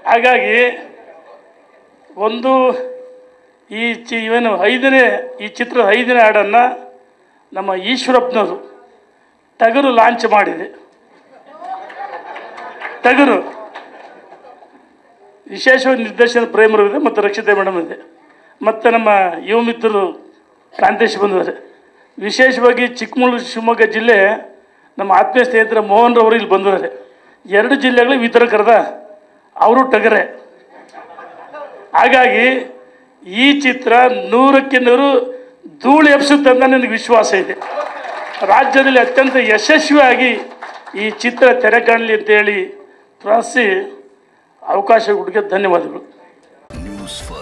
ಹಾಗಾಗಿ ಒಂದು ಈ ಚಿ ಇವೇನು ಐದನೇ ಈ ಚಿತ್ರದ ಐದನೇ ಹಾಡನ್ನು ನಮ್ಮ ಈಶ್ವರಪ್ಪನವರು ಟಗರು ಲಾಂಚ್ ಮಾಡಿದೆ ಟಗರು ವಿಶೇಷವಾಗಿ ನಿರ್ದೇಶನ ಪ್ರೇಮರು ಇದೆ ಮತ್ತು ರಕ್ಷಿತಾ ಮೇಡಮ್ ಇದೆ ಮತ್ತು ನಮ್ಮ ಯುವ ಮಿತ್ರರು ಕಾಂತೇಶ್ ಬಂದಿದ್ದಾರೆ ವಿಶೇಷವಾಗಿ ಚಿಕ್ಕಮಗಳೂರು ಶಿವಮೊಗ್ಗ ಜಿಲ್ಲೆ ನಮ್ಮ ಆತ್ಮೀಯ ಸ್ನೇಹಿತರ ಮೋಹನ್ ರವರು ಇಲ್ಲಿ ಬಂದಿದ್ದಾರೆ ಎರಡು ಜಿಲ್ಲೆಗಳಿಗೆ ವಿತರಕರದ ಅವರು ಟಗರೆ ಹಾಗಾಗಿ ಈ ಚಿತ್ರ ನೂರಕ್ಕೆ ನೂರು ಧೂಳು ಎಬ್ಸುತ್ತೆ ಅಂತ ನನಗೆ ವಿಶ್ವಾಸ ಇದೆ ರಾಜ್ಯದಲ್ಲಿ ಅತ್ಯಂತ ಯಶಸ್ವಿಯಾಗಿ ಈ ಚಿತ್ರ ತೆರೆ ಕಾಣಲಿ ಅಂತೇಳಿ ಪ್ರಾರ್ಥಿಸಿ ಅವಕಾಶ ಕೊಟ್ಟಿಗೆ ಧನ್ಯವಾದಗಳು ನ್ಯೂಸ್ ಫಸ್ಟ್